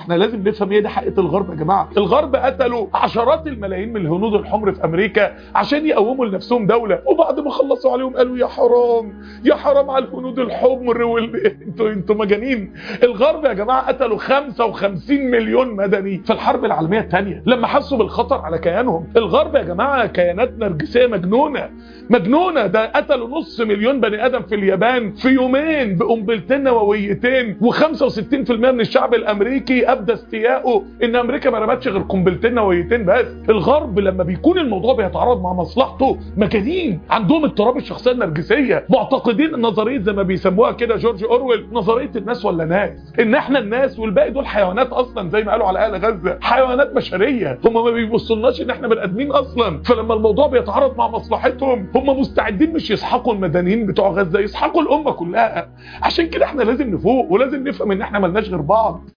احنا لازم نفهم ايه ده حقيقه الغرب يا جماعه الغرب قتلوا عشرات الملايين من الهنود الحمر في امريكا عشان يقوموا لنفسهم دوله وبعد ما خلصوا عليهم قالوا يا حرام يا حرام على الهنود الحمر وال... انتوا انتوا مجانين الغرب يا جماعه قتلوا 55 مليون مدني في الحرب العالميه الثانيه لما حسوا بالخطر على كيانهم الغرب يا جماعه كيانات نرجسيه مجنونه مجنونه ده قتلوا نص مليون بني ادم في اليابان في يومين بقنبلتين نوويتين و65% من الشعب الامريكي ابدى استيائه ان امريكا ما رمتش غير قنبلتين نوويتين بس الغرب لما بيكون الموضوع بيتعارض مع مصلحته مجانين عندهم اضطراب الشخصيه النرجسيه معتقدين النظريه زي ما بيسموها كده جورج اورويل نظريه الناس ولا ناس ان احنا الناس والباقي دول حيوانات اصلا زي ما قالوا على اهل غزه حيوانات بشريه هم ما بيبصلناش ان احنا بني ادمين اصلا فلما الموضوع بيتعارض مع مصلحتهم هم مستعدين مش يسحقوا المدنيين بتوع غزه يسحقوا الامه كلها عشان كده احنا لازم نفوق ولازم نفهم ان احنا ملناش غير بعض